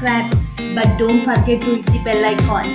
subscribe but don't forget to hit the bell icon.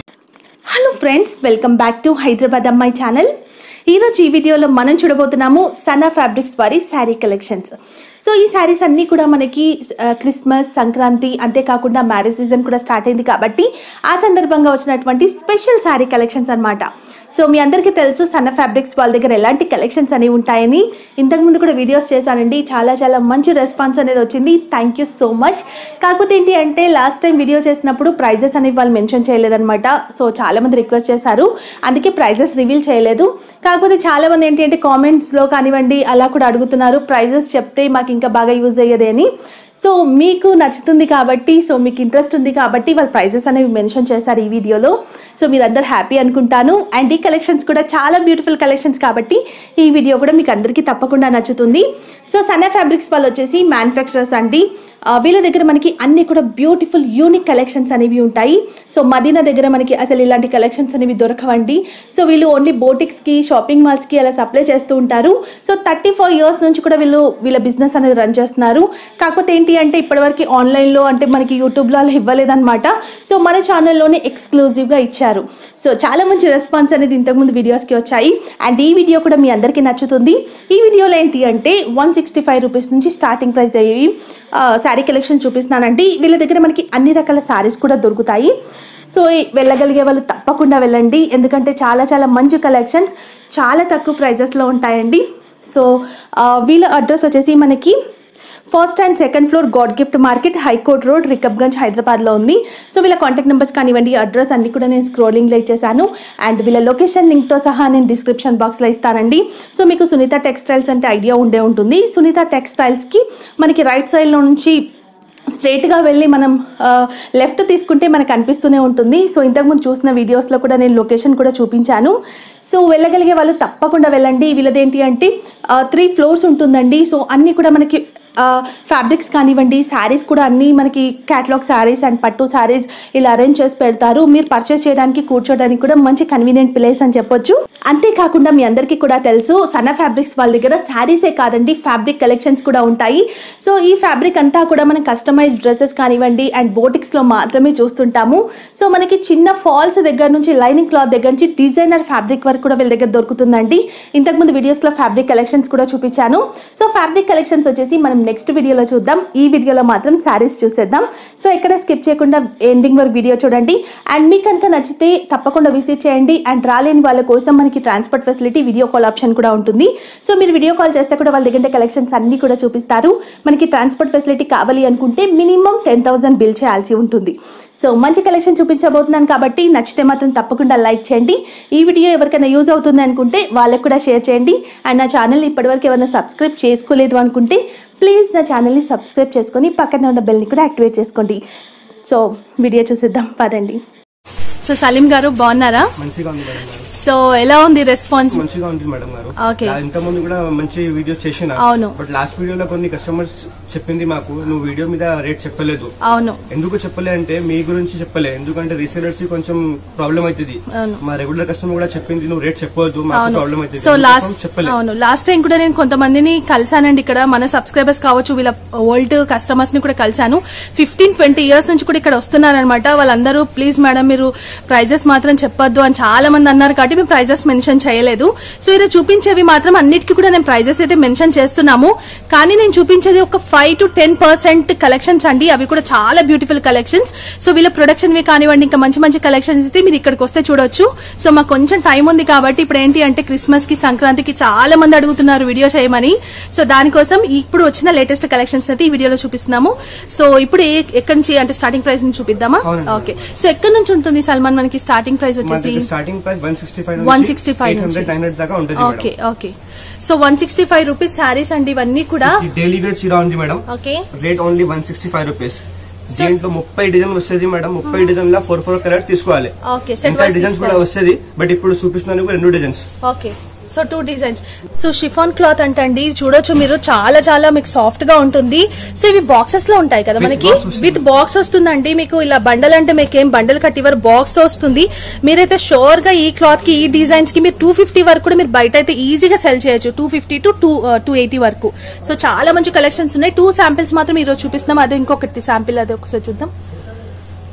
Hello friends welcome back to Hyderabad అమ్మాయి channel ఈరోజు ఈ వీడియోలో మనం చూడబోతున్నాము సనా ఫ్యాబ్రిక్స్ వారి శారీ కలెక్షన్స్ సో ఈ శారీస్ అన్నీ కూడా మనకి ఆ, క్రిస్మస్ సంక్రాంతి అంతేకాకుండా మ్యారేజ్ సీజన్ కూడా స్టార్ట్ అయింది కాబట్టి ఆ సందర్భంగా వచ్చినటువంటి స్పెషల్ శారీ కలెక్షన్స్ అన్నమాట సో మీ అందరికీ తెలుసు సన్న ఫ్యాబ్రిక్స్ వాళ్ళ దగ్గర ఎలాంటి కలెక్షన్స్ అనేవి ఉంటాయని ఇంతకుముందు కూడా వీడియోస్ చేశానండి చాలా చాలా మంచి రెస్పాన్స్ అనేది వచ్చింది థ్యాంక్ యూ సో మచ్ కాకపోతే ఏంటి అంటే లాస్ట్ టైం వీడియో చేసినప్పుడు ప్రైజెస్ అనేవి వాళ్ళు మెన్షన్ చేయలేదన్నమాట సో చాలా మంది రిక్వెస్ట్ చేశారు అందుకే ప్రైజెస్ రివీల్ చేయలేదు కాకపోతే చాలా మంది ఏంటి అంటే కామెంట్స్లో కానివ్వండి అలా కూడా అడుగుతున్నారు ప్రైజెస్ చెప్తే మాకు ఇంకా బాగా యూజ్ అయ్యేది అని సో మీకు నచ్చుతుంది కాబట్టి సో మీకు ఇంట్రెస్ట్ ఉంది కాబట్టి వాళ్ళు ప్రైజెస్ అనేవి మెన్షన్ చేశారు ఈ వీడియోలో సో మీరందరూ హ్యాపీ అనుకుంటాను అండ్ ఈ కలెక్షన్స్ కూడా చాలా బ్యూటిఫుల్ కలెక్షన్స్ కాబట్టి ఈ వీడియో కూడా మీకు అందరికీ తప్పకుండా నచ్చుతుంది సో సన్నా ఫ్యాబ్రిక్స్ వాళ్ళు వచ్చేసి మ్యానుఫ్యాక్చరర్స్ అండి ఆ, వీళ్ళ దగ్గర మనకి అన్ని కూడా బ్యూటిఫుల్ యూనిక్ కలెక్షన్స్ అనేవి ఉంటాయి సో మదీనా దగ్గర మనకి అసలు ఇలాంటి కలెక్షన్స్ అనేవి దొరకవండి సో వీళ్ళు ఓన్లీ బోటిక్స్కి షాపింగ్ మాల్స్కి అలా సప్లై చేస్తూ ఉంటారు సో థర్టీ ఫోర్ ఇయర్స్ నుంచి కూడా వీళ్ళు వీళ్ళ బిజినెస్ అనేది రన్ చేస్తున్నారు కాకపోతే ఏంటి అంటే ఇప్పటివరకు ఆన్లైన్లో అంటే మనకి యూట్యూబ్లో అలా ఇవ్వలేదన్నమాట సో మన ఛానల్లోనే ఎక్స్క్లూజివ్గా ఇచ్చారు సో చాలా మంచి రెస్పాన్స్ అనేది ఇంతకుముందు వీడియోస్కి వచ్చాయి అండ్ ఈ వీడియో కూడా మీ అందరికీ నచ్చుతుంది ఈ వీడియోలో ఏంటి అంటే వన్ సిక్స్టీ ఫైవ్ రూపీస్ నుంచి స్టార్టింగ్ ప్రైస్ అయ్యేవి శారీ కలెక్షన్ చూపిస్తున్నానండి వీళ్ళ దగ్గర మనకి అన్ని రకాల శారీస్ కూడా దొరుకుతాయి సో ఈ వెళ్ళగలిగే వాళ్ళు తప్పకుండా వెళ్ళండి ఎందుకంటే చాలా చాలా మంచి కలెక్షన్స్ చాలా తక్కువ ప్రైజెస్లో ఉంటాయండి సో ఆ, వీళ్ళ అడ్రస్ వచ్చేసి మనకి first and second floor God gift market high court road Rikabganj హైదరాబాద్లో ఉంది సో వీళ్ళ కాంటాక్ట్ నెంబర్స్ కానివ్వండి అడ్రస్ అన్ని కూడా నేను స్క్రోలింగ్లో ఇచ్చేసాను అండ్ వీళ్ళ లొకేషన్ లింక్తో సహా నేను డిస్క్రిప్షన్ బాక్స్లో ఇస్తానండి సో మీకు సునీత టెక్స్టైల్స్ అంటే ఐడియా ఉండే ఉంటుంది సునీత టెక్స్టైల్స్కి మనకి రైట్ సైడ్లో నుంచి స్ట్రైట్గా వెళ్ళి మనం లెఫ్ట్ తీసుకుంటే మనకు అనిపిస్తూనే ఉంటుంది సో ఇంతకుముందు చూసిన వీడియోస్లో కూడా నేను లొకేషన్ కూడా చూపించాను సో వెళ్ళగలిగే వాళ్ళు తప్పకుండా వెళ్ళండి వీళ్ళదేంటి అంటే త్రీ ఫ్లోర్స్ ఉంటుందండి సో అన్నీ కూడా మనకి ఫ్యాబ్రిక్స్ కానివ్వండి శారీస్ కూడా అన్నీ మనకి క్యాటలాగ్ శారీస్ అండ్ పట్టు శారీస్ ఇలా అరేంజ్ చేసి పెడతారు మీరు పర్చేస్ చేయడానికి కూర్చోడానికి కూడా మంచి కన్వీనియంట్ ప్లేస్ అని చెప్పొచ్చు అంతేకాకుండా మీ అందరికీ కూడా తెలుసు సన్న ఫ్యాబ్రిక్స్ వాళ్ళ దగ్గర శారీసే కాదండి ఫ్యాబ్రిక్ కలెక్షన్స్ కూడా ఉంటాయి సో ఈ ఫ్యాబ్రిక్ అంతా కూడా మనం కస్టమైజ్ డ్రెస్సెస్ కానివ్వండి అండ్ బోటిక్స్లో మాత్రమే చూస్తుంటాము సో మనకి చిన్న ఫాల్స్ దగ్గర నుంచి లైనింగ్ క్లాత్ దగ్గర నుంచి డిజైనర్ ఫ్యాబ్రిక్ వరకు కూడా వీళ్ళ దగ్గర దొరుకుతుందండి ఇంతకుముందు వీడియోస్లో ఫ్యాబ్రిక్ కలెక్షన్స్ కూడా చూపించాను సో ఫ్యాబ్రిక్ కలెక్షన్స్ వచ్చేసి మనం నెక్స్ట్ వీడియోలో చూద్దాం ఈ వీడియోలో మాత్రం శారీస్ చూసేద్దాం సో ఎక్కడ స్కిప్ చేయకుండా ఎండింగ్ వరకు వీడియో చూడండి అండ్ మీకు కనుక నచ్చితే తప్పకుండా విజిట్ చేయండి అండ్ రాలేని వాళ్ళ కోసం మనకి transport facility video call option కూడా ఉంటుంది సో మీరు వీడియో కాల్ చేస్తే కూడా వాళ్ళ దగ్గర కలెక్షన్స్ అన్ని కూడా చూపిస్తారు మనకి ట్రాన్స్పోర్ట్ ఫెసిలిటీ కావాలి అనుకుంటే మినిమం టెన్ థౌసండ్ బిల్ చేయాల్సి ఉంటుంది సో మంచి కలెక్షన్ చూపించబోతున్నాను కాబట్టి నచ్చితే మాత్రం తప్పకుండా లైక్ చేయండి ఈ వీడియో ఎవరికైనా యూజ్ అవుతుంది అనుకుంటే వాళ్ళకు కూడా షేర్ చేయండి అండ్ నా ఛానల్ని ఇప్పటివరకు ఎవరైనా సబ్స్క్రైబ్ చేసుకోలేదు అనుకుంటే ప్లీజ్ నా ఛానల్ని సబ్స్క్రైబ్ చేసుకొని పక్కన ఉన్న బెల్ని కూడా యాక్టివేట్ చేసుకోండి సో వీడియో చూసిద్దాం పదండి సో సలీం గారు బాగున్నారా మంచిగా ఉంది మేడం గారు సో ఎలా ఉంది రెస్పాన్స్ మంచిగా ఉంది మేడం గారు Okay. ఇంత ముందు కూడా మంచి వీడియోస్ చేసిన అవును. బట్ లాస్ట్ వీడియోలో కొన్ని కస్టమర్స్ చెప్పింది మాకు నువ్వు వీడియో మీద రేట్ చెప్పలేదు అవును ఎందుకు చెప్పలే అంటే మీ గురించి చెప్పలే ఎందుకంటే రీసెలర్స్ కొంచెం ప్రాబ్లం అవుతుంది అవును. మా రెగ్యులర్ కస్టమర్ కూడా చెప్పింది నువ్వు రేట్ చెప్పవద్దు మాకు అవును ప్రాబ్లం అవుతుంది సో అందుకోసం లాస్ట్ చెప్పలే అవును లాస్ట్ టైం కూడా నేను కొంతమందిని కలిసానండి ఇక్కడ మన సబ్స్క్రైబర్స్ కావచ్చు వీళ్ళ ఓల్డ్ కస్టమర్స్ ని కూడా కలిసాను ఫిఫ్టీన్ ట్వంటీ ఇయర్స్ నుంచి కూడా ఇక్కడ వస్తున్నారనమాట వాళ్ళందరూ ప్లీజ్ మేడం మీరు ప్రైజెస్ మాత్రం చెప్పొద్దు అని చాలా మంది అన్నారు కాబట్టి మేము ప్రైజెస్ మెన్షన్ చేయలేదు సో ఈరోజు చూపించేవి మాత్రం అన్నిటికీ కూడా నేను ప్రైజెస్ అయితే మెన్షన్ చేస్తున్నాము కానీ నేను చూపించేది ఒక five to ten percent collections అండి అవి కూడా చాలా బ్యూటిఫుల్ కలెక్షన్స్ సో వీళ్ళ ప్రొడక్షన్ వి కానివ్వండి ఇంకా మంచి మంచి కలెక్షన్స్ అయితే మీరు ఇక్కడికి వస్తే చూడొచ్చు సో మాకు కొంచెం టైం ఉంది కాబట్టి ఇప్పుడు ఏంటి అంటే క్రిస్మస్ కి సంక్రాంతికి చాలా మంది అడుగుతున్నారు వీడియో చేయమని సో దానికోసం ఇప్పుడు వచ్చిన లేటెస్ట్ కలెక్షన్స్ అయితే ఈ వీడియోలో చూపిస్తున్నాము సో ఇప్పుడు ఏ- ఎక్కడి నుంచి అంటే స్టార్టింగ్ ప్రైస్ నుంచి చూపిద్దామా అవునండి. ఓకే సో ఎక్కడి నుంచి ఉంటుంది సల్మాన్ మనకి స్టార్టింగ్ ప్రైస్ మా వచ్చేసి దగ్గర starting price one sixty five 165 eight hundred nine hundred దాకా ఉంటుంది okay okay so one sixty five rupees saris అండి ఇవన్నీ కూడా మేడం డైలీ వేర్ చీర ఉంది madam okay rate only one sixty five rupees దీంట్లో ముప్పై డిజైన్ వస్తుంది మేడం ముప్పై డిజైన్ లో ఫోర్ ఫోర్ కలర్ తీసుకోవాలి ఓకే సెట్ ఇంకా డిజైన్స్ కూడా వస్తుంది బట్ ఇప్పుడు చూపిస్తున్నాను రెండు designs okay so two designs so chiffon cloth అంటండి చూడొచ్చు మీరు చాలా చాలా మీకు సాఫ్ట్ గా ఉంటుంది సో ఇవి బాక్సెస్ లో ఉంటాయి కదా With మనకి box వస్తుంది. విత్ బాక్స్ వస్తుందండి మీకు ఇలా బండల్ అంటే మీకు ఏం బండల్ కట్టి ఇవ్వరు బాక్స్ తో వస్తుంది మీరైతే షోర్ గా ఈ క్లాత్ కి ఈ డిజైన్స్ కి మీరు టూ ఫిఫ్టీ వరకు కూడా మీరు బయట అయితే ఈజీగా సెల్ చేయొచ్చు two fifty to two two eighty వరకు సో చాలా మంచి కలెక్షన్స్ ఉన్నాయి టూ శాంపిల్స్ మాత్రం ఈ రోజు చూపిస్తున్నాం అదే ఇంకొకటి శాంపిల్ అది ఒకసారి చూద్దాం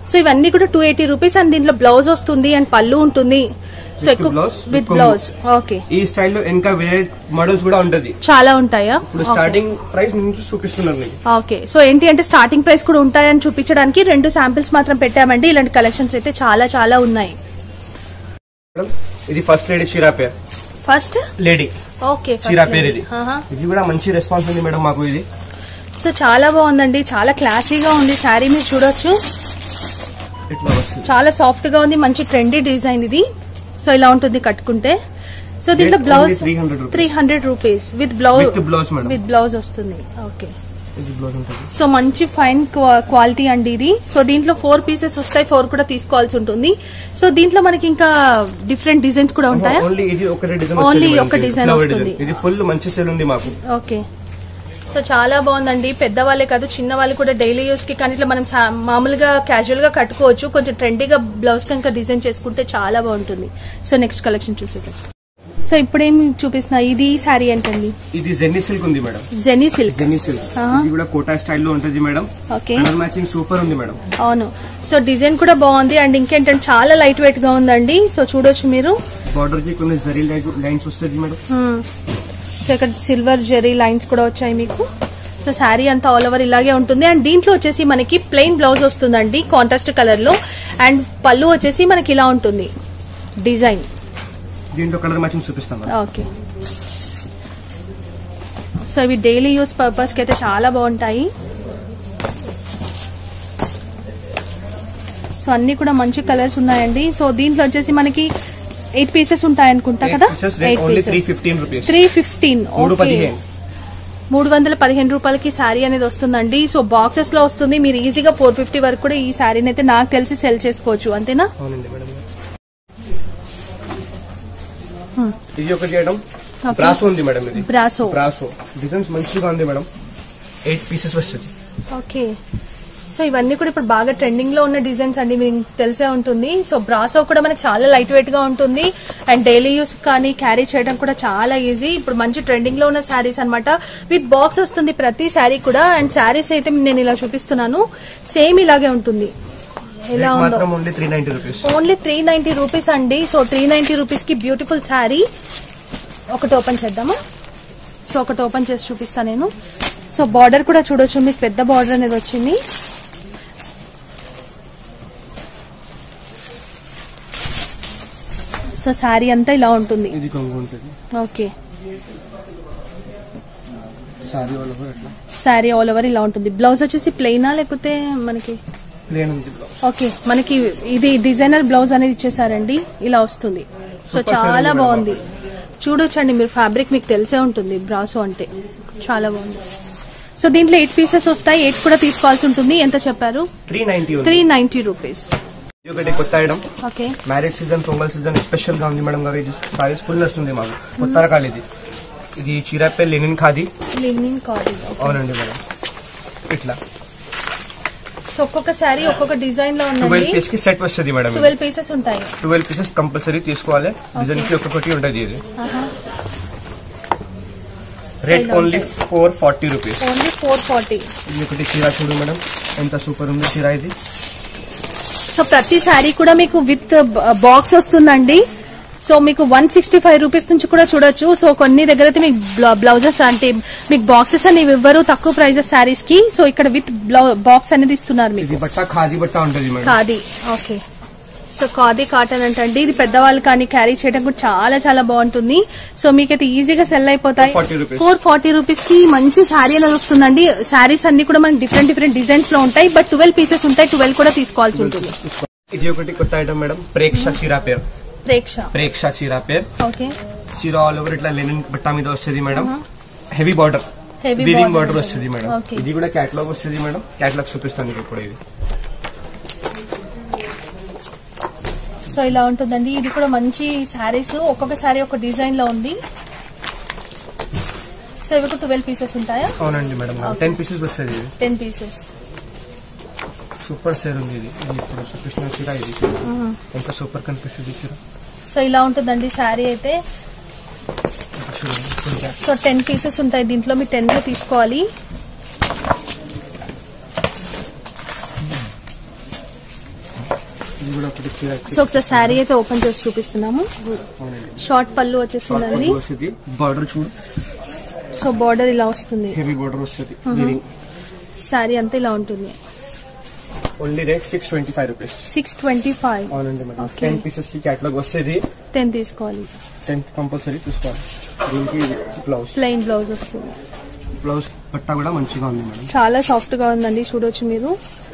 సో ఇవన్నీ కూడా టూ ఎయిటీ రూపీస్ అండ్ దీంట్లో బ్లౌజ్ వస్తుంది అండ్ పళ్ళు ఉంటుంది సో With ఎక్కువ blouse, with with blouse okay ఈ స్టైల్లో ఇంకా వేరే మోడల్స్ కూడా ఉంటది చాలా ఉంటాయా ఇప్పుడు స్టార్టింగ్ ప్రైస్ నుంచి చూపిస్తున్నాను మీకు ఓకే సో ఏంటి అంటే స్టార్టింగ్ ప్రైస్ కూడా ఉంటాయని చూపించడానికి రెండు శాంపిల్స్ మాత్రం పెట్టామండి ఇలాంటి కలెక్షన్స్ అయితే చాలా చాలా ఉన్నాయి మేడం ఇది ఫస్ట్ లేడీ చీరా పేర్ ఫస్ట్ లేడీ ఓకే చీరా పేరు ఇది ఇది కూడా మంచి రెస్పాన్స్ ఉంది మేడం మాకు ఇది సో చాలా బాగుందండి చాలా క్లాసీగా ఉంది శారీ మీరు చూడొచ్చు ఇట్లా వస్తుంది చాలా సాఫ్ట్ గా ఉంది మంచి ట్రెండీ డిజైన్ ఇది సో ఇలా ఉంటుంది కట్టుకుంటే సో దీంట్లో Rate blouse only 300 rupees. Three hundred rupees with blouse With blouse, madam. With blouse వస్తుంది ఓకే ఇది బ్లౌజ్ ఉంటుంది సో మంచి ఫైన్ క్వాలిటీ అండి ఇది సో దీంట్లో ఫోర్ పీసెస్ వస్తాయి ఫోర్ కూడా తీసుకోవాల్సి ఉంటుంది సో దీంట్లో మనకి ఇంకా డిఫరెంట్ డిజైన్స్ కూడా ఉంటాయా ఓన్లీ ఇది ఒకటే డిజైన్ Only ఒక design వస్తుంది. ఇది ఫుల్ మంచి సేల్ ఉంది మాకు ఓకే సో చాలా బాగుందండి పెద్దవాళ్ళే కాదు చిన్న వాళ్ళు కూడా డైలీ యూస్ కి కానీ ఇట్లా మనం సా- మామూలుగా క్యాజువల్ గా కట్టుకోవచ్చు కొంచెం ట్రెండీగా బ్లౌజ్ కనుక డిజైన్ చేసుకుంటే చాలా బాగుంటుంది సో నెక్స్ట్ కలెక్షన్ చూసేద్దాం సో ఇప్పుడేం చూపిస్తున్నా ఇది శారీ ఏంటండి ఇది జెన్నీ సిల్క్ ఉంది మేడం జెనీ సిల్క్ జెన్నీ సిల్క్ ఆహా. ఇది కూడా కోటా స్టైల్లో ఉంటుంది madam okay colour matching super ఉంది మేడం అవును సో డిజైన్ కూడా బాగుంది అండ్ ఇంకేంటంటే చాలా లైట్ వెయిట్ గా ఉందండి సో చూడొచ్చు మీరు బార్డర్ కి కొన్ని జరీ లైన్స్ వస్తుంది మేడం Hmm. సో ఇక్కడ సిల్వర్ జెరీ లైన్స్ కూడా వచ్చాయి మీకు సో శారీ అంతా ఆల్ ఓవర్ ఇలాగే ఉంటుంది అండ్ దీంట్లో వచ్చేసి మనకి ప్లెయిన్ బ్లౌజ్ వస్తుందండి కాంట్రాస్ట్ కలర్ లో అండ్ పళ్ళు వచ్చేసి మనకి ఇలా ఉంటుంది డిజైన్ దీంట్లో కలర్ మ్యాచింగ్ చూపిస్తాం మేడం ఓకే సో ఇవి డైలీ యూస్ పర్పస్ కి అయితే చాలా బాగుంటాయి సో అన్ని కూడా మంచి కలర్స్ ఉన్నాయండి సో దీంట్లో వచ్చేసి మనకి ఎయిట్ పీసెస్ ఉంటాయి అనుకుంటా కదా only three fifteen rupees three fifteen మూడు పదిహేను మూడు వందల పదిహేను రూపాయలకి శారీ అనేది వస్తుందండి సో బాక్సెస్ లో వస్తుంది మీరు ఈజీగా ఫోర్ ఫిఫ్టీ వరకు కూడా ఈ శారీని అయితే నాకు తెలిసి సెల్ చేసుకోవచ్చు అంతేనా అవునండి మేడం Hmm. ఇది ఒకటి ఐటమ్ Okay. బ్రాసో ఉంది మేడం ఇది బ్రాసో బ్రాసో డిజైన్స్ మంచిగా ఉంది మేడం ఎయిట్ పీసెస్ వస్తుంది ఓకే సో ఇవన్నీ కూడా ఇప్పుడు బాగా ట్రెండింగ్ లో ఉన్న డిజైన్స్ అండి మీకు తెలిసే ఉంటుంది సో బ్రాసో కూడా మనకి చాలా లైట్ వెయిట్ గా ఉంటుంది అండ్ డైలీ యూస్ కానీ క్యారీ చేయడం కూడా చాలా ఈజీ ఇప్పుడు మంచి ట్రెండింగ్ లో ఉన్న శారీస్ అన్నమాట విత్ బాక్స్ వస్తుంది ప్రతి శారీ కూడా అండ్ శారీస్ అయితే నేను ఇలా చూపిస్తున్నాను సేమ్ ఇలాగే ఉంటుంది ఎలా రేట్ ఉందో మాత్రం only three ninety rupees only three ninety rupees అండి సో త్రీ నైన్టీ రూపీస్ కి బ్యూటిఫుల్ శారీ ఒకటి ఓపెన్ చేద్దామా సో ఒకటి ఓపెన్ చేసి చూపిస్తా నేను సో బార్డర్ కూడా చూడొచ్చు మీకు పెద్ద బార్డర్ అనేది వచ్చింది సో శారీ అంతా ఇలా ఉంటుంది ఇది కొంగు ఉంటుంది ఓకే సారీ వాళ్ళు కూడా అట్లా శారీ ఆల్ ఓవర్ ఇలా ఉంటుంది బ్లౌజ్ వచ్చేసి ప్లెయినా లేకపోతే మనకి ప్లేన్ ఉంది బ్లౌజ్ ఓకే మనకి ఇది డిజైనర్ బ్లౌజ్ అనేది ఇచ్చేసారండి ఇలా వస్తుంది సో Super చాలా selling బాగుంది చూడొచ్చండి మీరు ఫ్యాబ్రిక్ మీకు తెలిసే ఉంటుంది బ్రాసో అంటే చాలా బాగుంది సో దీంట్లో ఎయిట్ పీసెస్ వస్తాయి ఎయిట్ కూడా తీసుకోవాల్సి ఉంటుంది ఎంత చెప్పారు త్రీ నైన్టీ త్రీ ఉంది నైన్టీ రూపీస్ ఇది ఒకటి కొత్త item okay marriage season Pongal season special గా ఉంది మేడం గారు ఇది సారీస్ ఫుల్ వస్తుంది మాకు కొత్త రకాలు ఇది ఇది చీరాపే లెనిన్ ఖాదీ లినిన్ కాడీ అవునండి మేడం ఇట్లా సో ఒక్కొక్క శారీ ఒక్కొక్క డిజైన్ లో ట్వెల్వ్ ఉందండి పీస్ కి సెట్ వస్తుంది మేడం ట్వెల్వ్ పీసెస్ ఉంటాయి ట్వెల్వ్ పీసెస్ కంపల్సరీ తీసుకోవాలి డిజైన్ కి ఒక్కొక్కటి ఉంటుంది ఇది రేట్ ఇలా only four forty rupees only four forty ఇది ఒకటి చీర చూడు మేడం ఎంత సూపర్ ఉంది చీర ఇది సో ప్రతి శారీ కూడా మీకు విత్ బాక్స్ వస్తుందండి సో మీకు వన్ సిక్స్టీ ఫైవ్ రూపీస్ నుంచి కూడా చూడొచ్చు సో కొన్ని దగ్గర అయితే మీకు బ్లౌజెస్ అంటే మీకు బాక్సెస్ అనేవి ఇవ్వరు తక్కువ ప్రైజెస్ శారీస్ కి సో ఇక్కడ విత్ బాక్స్ అనేది ఇస్తున్నారు మీకు ఇది బట్ట ఖాదీ బట్ట ఉంటుంది madam khadi okay so khadi cotton అంటండి ఇది పెద్దవాళ్ళు కానీ క్యారీ చేయడం కూడా చాలా చాలా బాగుంటుంది సో మీకైతే ఈజీగా సెల్ అయిపోతాయి 40 rupees. ఫోర్ ఫార్టీ రూపీస్ కి మంచి శారీ అనేది వస్తుందండి శారీస్ అన్ని కూడా మనకి డిఫరెంట్ డిఫరెంట్ డిజైన్స్ లో ఉంటాయి బట్ ట్వెల్వ్ పీసెస్ ఉంటాయి ట్వెల్వ్ కూడా తీసుకోవాల్సి ఉంటుంది ఇది ఒకటి కొత్త ఐటమ్ మేడం ప్రేక్ష చీరా పేర్ ప్రేక్ష ప్రేక్ష చీరా పేర్ ఓకే చీర ఆల్ ఓవర్ ఇట్లా లెనిన్ బట్ట మీద వస్తుంది madam heavy border Heavy weaving border. Border వస్తుంది మేడం Okay. ఇది కూడా క్యాటలాగ్ వస్తుంది మేడం క్యాటలాగ్ చూపిస్తాను మీకు ఇప్పుడు ఇది సో ఇలా ఉంటుందండి ఇది కూడా మంచి శారీస్ ఒక్కొక్క శారీ ఒక డిజైన్ లో ఉంది సో ఇవి ఒక ట్వెల్వ్ పీసెస్ ఉంటాయా అవునండి మేడం టెన్ పీసెస్ వస్తుంది ఇది టెన్ పీసెస్ సూపర్ సేర్ ఉంది ఇది ఇది ఇప్పుడు చూపిస్తున్న చీర ఇది ఎంత సూపర్ కనిపిస్తుంది ఈ చీర సో ఇలా ఉంటుందండి శారీ అయితే ఇది చూడండి full గా. సో టెన్ పీసెస్ ఉంటాయి దీంట్లో మీరు టెన్ తీసుకోవాలి కూడా ఒకటి చీర సో ఒకసారి శారీ అయితే ఓపెన్ చేసి చూపిస్తున్నాము అవునండి షార్ట్ పళ్ళు వచ్చేసిందండి వస్తుంది బార్డర్ చూడు సో బార్డర్ ఇలా వస్తుంది హెవీ బార్డర్ వస్తుంది వీవింగ్ శారీ అంతా ఇలా ఉంటుంది only rate six twenty five rupees six twenty five అవునండి మేడం Okay. టెన్ పీసెస్ కి క్యాటలాగ్ వస్తుంది టెన్ తీసుకోవాలి టెన్ కంపల్సరీ తీసుకోవాలి దీనికి బ్లౌజ్ ప్లెయిన్ బ్లౌజ్ వస్తుంది బ్లౌజ్ పట్టా కూడా మంచిగా ఉంది మేడం చాలా సాఫ్ట్ గా ఉందండి చూడొచ్చు మీరు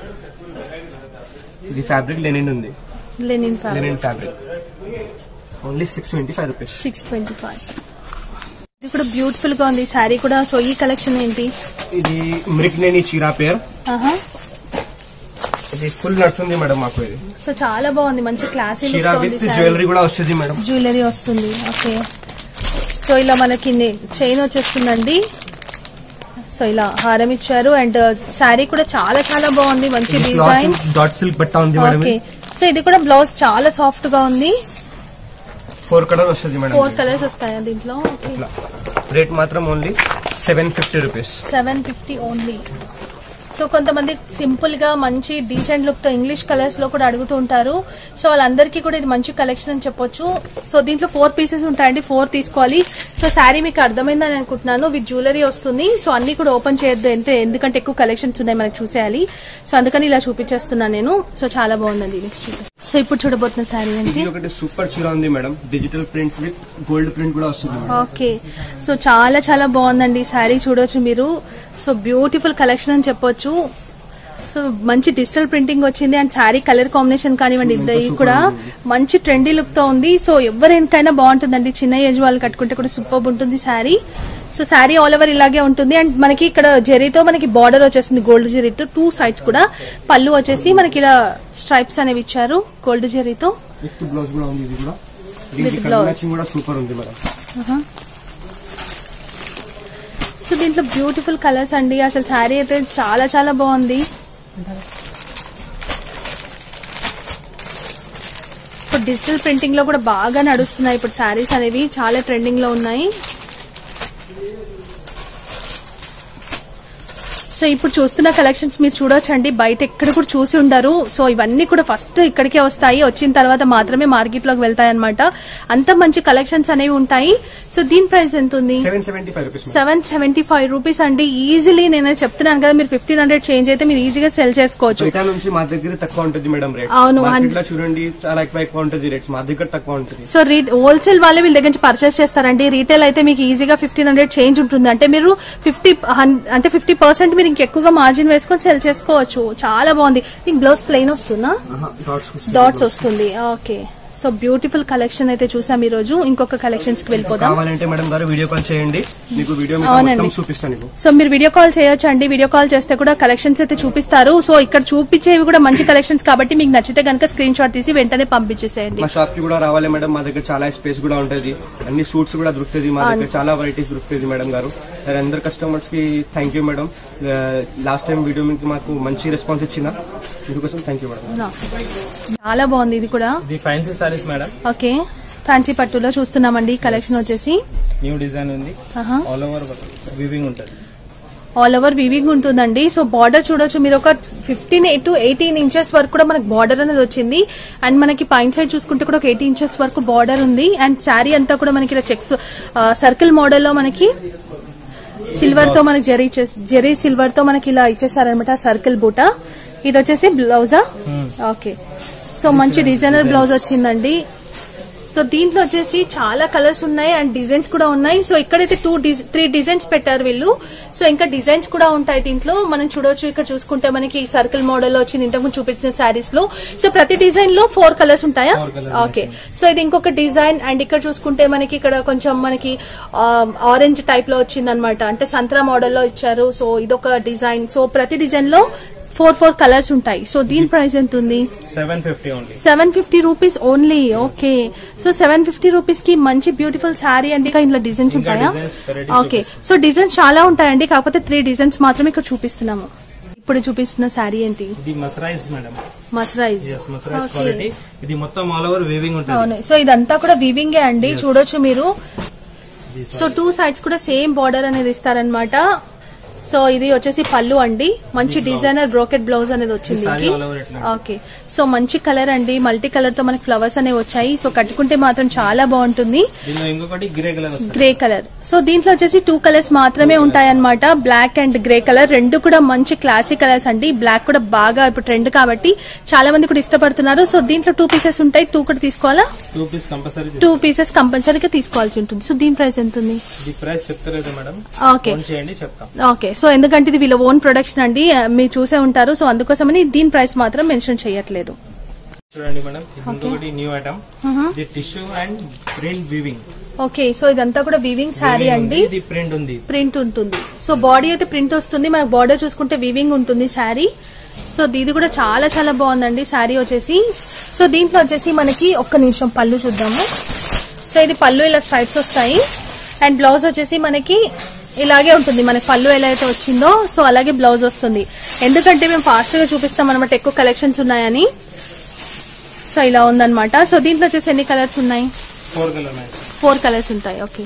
ఇది ఫ్యాబ్రిక్ లెనిన్ ఉంది linen fabric linen fabric only six twenty five rupees six twenty five ఇది కూడా బ్యూటిఫుల్ గా ఉంది శారీ కూడా సో ఈ కలెక్షన్ ఏంటి ఇది మిరిక్నేని చీరా పేర్ ఆహా ఇది ఫుల్ నడుస్తుంది మేడం మాకు ఇది సో చాలా బాగుంది మంచి క్లాసీ లుక్ చీరా తో ఉంది విత్ శారీ జ్యువెలరీ కూడా వస్తుంది మేడం జ్యువెలరీ వస్తుంది ఓకే సో ఇలా మనకి చైన్ వచ్చేస్తుందండి సో ఇలా హారం ఇచ్చారు అండ్ శారీ కూడా చాలా చాలా బాగుంది మంచి ఇది డిజైన్ క్లాత్ డాట్ సిల్క్ బట్ట ఉంది మేడం ఓకే సో ఇది కూడా బ్లౌజ్ చాలా సాఫ్ట్ గా ఉంది ఫోర్ కలర్ వస్తుంది మేడం ఫోర్ కలర్స్ వస్తాయా దీంట్లో ఓకే ఇట్లా రేట్ మాత్రం only seven fifty rupees seven fifty only so కొంతమంది సింపుల్ గా మంచి డీసెంట్ లుక్ తో ఇంగ్లీష్ కలర్స్ లో కూడా అడుగుతూ ఉంటారు సో వాళ్ళందరికీ కూడా ఇది మంచి కలెక్షన్ అని చెప్పొచ్చు సో దీంట్లో ఫోర్ పీసెస్ ఉంటాయండి ఫోర్ తీసుకోవాలి సో శారీ మీకు అర్థమైందని అనుకుంటున్నాను విత్ జ్యువెలరీ వస్తుంది సో అన్ని కూడా ఓపెన్ చేయొద్దు ఎంత ఎందుకంటే ఎక్కువ కలెక్షన్స్ ఉన్నాయి మనకు చూసేయాలి సో అందుకని ఇలా చూపించేస్తున్నాను నేను సో చాలా బాగుందండి నెక్స్ట్ సో ఇప్పుడు చూడబోతున్న శారీ ఏంటి ఇది ఒకటి సూపర్ చీర ఉంది madam digital prints with gold print కూడా వస్తుంది మేడం ఓకే సో చాలా చాలా బాగుందండి శారీ చూడొచ్చు మీరు సో బ్యూటిఫుల్ కలెక్షన్ అని చెప్పొచ్చు సో మంచి డిజిటల్ ప్రింటింగ్ వచ్చింది అండ్ శారీ కలర్ కాంబినేషన్ కానివ్వండి ఎంత ఇది super కూడా ఉంది. మంచి ట్రెండీ లుక్ తో ఉంది సో ఎవరికైనా బాగుంటుందండి చిన్న ఏజ్ వాళ్ళు కట్టుకుంటే కూడా సూపర్ ఉంటుంది sari so sari all over ఇలాగే ఉంటుంది అండ్ మనకి ఇక్కడ జెరీతో మనకి బార్డర్ వచ్చేసింది గోల్డ్ జెరీతో టూ సైడ్స్ కూడా పళ్ళు వచ్చేసి మనకి ఇలా స్ట్రైప్స్ అనేవి ఇచ్చారు గోల్డ్ జెరీతో విత్ బ్లౌజ్ కూడా ఉంది ఇది కూడా With దీనికి blouse. మ్యాచింగ్ కూడా సూపర్ ఉంది మేడం సో దీంట్లో బ్యూటిఫుల్ కలర్స్ అండి అసలు శారీ అయితే చాలా చాలా బాగుంది ఇప్పుడు డిజిటల్ ప్రింటింగ్ లో కూడా బాగా నడుస్తున్నాయి ఇప్పుడు శారీస్ అనేవి చాలా ట్రెండింగ్ లో ఉన్నాయి సో ఇప్పుడు చూస్తున్న కలెక్షన్స్ మీరు చూడొచ్చండి బయట ఎక్కడ కూడా చూసి ఉండరు సో ఇవన్నీ కూడా ఫస్ట్ ఇక్కడికే వస్తాయి వచ్చిన తర్వాత మాత్రమే మార్కెట్ లోకి వెళ్తాయి అనమాట అంత మంచి కలెక్షన్స్ అనేవి ఉంటాయి సో దీని ప్రైస్ ఎంత ఉంది seven seventy five rupees seven seventy five rupees అండి ఈజీలీ నేను చెప్తున్నాను కదా మీరు ఫిఫ్టీన్ హండ్రెడ్ చేంజ్ అయితే మీరు ఈజీగా సెల్ చేసుకోవచ్చు బయట నుంచి మా దగ్గర తక్కువ ఉంటుంది మేడం రేట్ అవును, మార్కెట్ లో చూడండి చాలా ఎక్కువ ఎక్కువ ఉంటుంది రేట్స్ మా దగ్గర తక్కువ ఉంటుంది సో రీ హోల్సేల్ వాళ్ళే వీళ్ళ దగ్గర నుంచి పర్చేస్ చేస్తారండి రీటైల్ అయితే మీకు ఈజీగా ఫిఫ్టీన్ హండ్రెడ్ చేంజ్ ఉంటుంది అంటే మీరు ఫిఫ్టీ అంటే ఫిఫ్టీ పర్సెంట్ మీరు ఇంకెక్కువగా మార్జిన్ వేసుకొని సెల్ చేసుకోవచ్చు చాలా బాగుంది ఇంక బ్లౌజ్ ప్లెయిన్ వస్తుందా డాట్స్ డాట్స్ వస్తుంది ఓకే సో బ్యూటిఫుల్ కలెక్షన్ అయితే చూసాం ఈ రోజు ఇంకొక కలెక్షన్స్ కి వెళ్ళిపోదాం కావాలంటే మేడం గారు వీడియో కాల్ చేయండి మీకు వీడియో మీద అవునండి. మొత్తం చూపిస్తాను నీకు సో మీరు వీడియో కాల్ చేయొచ్చు అండి వీడియో కాల్ చేస్తే కూడా కలెక్షన్స్ అయితే చూపిస్తారు సో ఇక్కడ చూపించేవి కూడా మంచి కలెక్షన్స్ కాబట్టి మీకు నచ్చితే కనుక స్క్రీన్ షాట్ తీసి వెంటనే పంపించేసేయండి మా షాప్ కి కూడా రావాలి మేడం మా దగ్గర చాలా స్పేస్ కూడా ఉంటది అన్ని సూట్స్ కూడా దొరుకుతుంది మా దగ్గర చాలా వెరైటీస్ దొరుకుతుంది మేడం గారు మరి అందరు కస్టమర్స్ కి thank you madam last time video మీకు మాకు మంచి రెస్పాన్స్ ఇచ్చిన ఇందుకోసం థ్యాంక్ యూ మేడం చాలా బాగుంది ఇది కూడా ఇది fancy saris madam okay fancy పట్టులో చూస్తున్నామండి కలెక్షన్ వచ్చేసి న్యూ డిజైన్ ఉంది ఆల్ ఓవర్ వివింగ్ ఉంటుంది ఆల్ ఓవర్ వివింగ్ ఉంటుందండి సో బార్డర్ చూడొచ్చు మీరు ఒక ఫిఫ్టీన్ టు ఎయిటీన్ ఇంచెస్ వరకు కూడా మనకి బార్డర్ అనేది వచ్చింది అండ్ మనకి పైన సైడ్ చూసుకుంటే కూడా ఒక ఎయిటీ ఇంచెస్ వరకు బార్డర్ ఉంది అండ్ శారీ అంతా కూడా మనకి ఇలా చెక్స్ సర్కిల్ మోడల్ లో మనకి సిల్వర్ తో మనకి జరీ జరీ సిల్వర్ తో మనకి ఇలా ఇచ్చేసారనమాట సర్కిల్ బూట ఇది వచ్చేసి బ్లౌజా ఓకే సో మంచి డిజైనర్ బ్లౌజ్ వచ్చిందండి సో దీంట్లో వచ్చేసి చాలా కలర్స్ ఉన్నాయి అండ్ డిజైన్స్ కూడా ఉన్నాయి సో ఇక్కడైతే టూ త్రీ డిజైన్స్ పెట్టారు వీళ్ళు సో ఇంకా డిజైన్స్ కూడా ఉంటాయి దీంట్లో మనం చూడొచ్చు ఇక్కడ చూసుకుంటే మనకి సర్కిల్ మోడల్ వచ్చింది ఇంతకు చూపించిన శారీస్ లో సో ప్రతి డిజైన్ లో ఫోర్ కలర్స్ ఉంటాయా Four colours ఓకే సో ఇది ఇంకొక డిజైన్ అండ్ ఇక్కడ చూసుకుంటే మనకి ఇక్కడ కొంచెం మనకి ఆరెంజ్ టైప్ లో వచ్చింది అనమాట అంటే సంత్రా మోడల్ లో ఇచ్చారు సో ఇదొక డిజైన్ సో ప్రతి డిజైన్ లో ఫోర్ ఫోర్ కలర్స్ ఉంటాయి సో దీని ప్రైస్ ఎంత ఉంది seven fifty only seven fifty rupees only okay so seven fifty rupees కి మంచి బ్యూటిఫుల్ శారీ అండి ఇంకా ఇందులో డిజైన్స్ ఇంకా ఉంటాయా designs, varieties okay so designs చాలా ఉంటాయండి కాకపోతే త్రీ డిజైన్స్ మాత్రమే ఇక్కడ చూపిస్తున్నాము ఇప్పుడు చూపిస్తున్న శారీ ఏంటి ఇది mercerise madam mercerise yes mercerise quality ఇది మొత్తం ఆల్ ఓవర్ వేవింగ్ ఉంటుంది అవును సో ఇదంతా కూడా వివింగే అండి చూడొచ్చు మీరు సో టూ సైడ్స్ కూడా సేమ్ బార్డర్ అనేది ఇస్తారనమాట సో ఇది వచ్చేసి పళ్ళు అండి మంచి డిజైనర్ బ్రోకెట్ బ్లౌజ్ అనేది వచ్చింది సారీ దీనికి. all over ఇట్లా. ఓకే సో మంచి కలర్ అండి మల్టీ కలర్ తో మనకి ఫ్లవర్స్ అనేవి వచ్చాయి సో కట్టుకుంటే మాత్రం చాలా బాగుంటుంది దీనిలో ఇంకొకటి గ్రే కలర్ వస్తుంది గ్రే కలర్ సో దీంట్లో వచ్చేసి టూ కలర్స్ మాత్రమే ఉంటాయన్నమాట బ్లాక్ అండ్ గ్రే కలర్ రెండు కూడా మంచి క్లాసిక్ కలర్స్ అండి బ్లాక్ కూడా బాగా ఇప్పుడు ట్రెండ్ కాబట్టి చాలా మంది కూడా ఇష్టపడుతున్నారు సో దీంట్లో టూ పీసెస్ ఉంటాయి టూ కూడా తీసుకోవాలా two piece compulsory two pieces కంపల్సరీగా తీసుకోవాల్సి ఉంటుంది సో దీని ప్రైస్ ఎంత ఉంది ఇది ప్రైస్ చెప్తలేదు మేడం ఓకే ఫోన్ చేయండి చెప్తాం ఓకే సో ఎందుకంటే ఇది వీళ్ళ ఓన్ ప్రొడక్షన్ అండి ఆ, మీరు చూసే ఉంటారు సో అందుకోసమని దీని ప్రైస్ మాత్రం మెన్షన్ చేయట్లేదు చూడండి మేడం ఇది ఇంకొకటి న్యూ ఐటమ్ ఇది tissue and print weaving okay so ఇదంతా కూడా వీవింగ్ శారీ అండి ఇది ప్రింట్ ఉంది ప్రింట్ ఉంటుంది సో బాడీ అయితే ప్రింట్ వస్తుంది మనకు బార్డర్ చూసుకుంటే వీవింగ్ ఉంటుంది శారీ సో ఇది కూడా చాలా చాలా బాగుందండి శారీ వచ్చేసి సో దీంట్లో వచ్చేసి మనకి ఒక్క నిమిషం పళ్ళు చూద్దాము సో ఇది పళ్ళు ఇలా స్ట్రైప్స్ వస్తాయి అండ్ బ్లౌజ్ వచ్చేసి మనకి ఇలాగే ఉంటుంది మనకి పళ్ళు ఎలా అయితే వచ్చిందో సో అలాగే బ్లౌజ్ వస్తుంది ఎందుకంటే మేము ఫాస్ట్ గా చూపిస్తాం అనమాట ఎక్కువ కలెక్షన్స్ ఉన్నాయని సో ఇలా ఉందన్నమాట సో దీంట్లో వచ్చేసి ఎన్ని కలర్స్ ఉన్నాయి four colour madam four colours ఉంటాయి ఓకే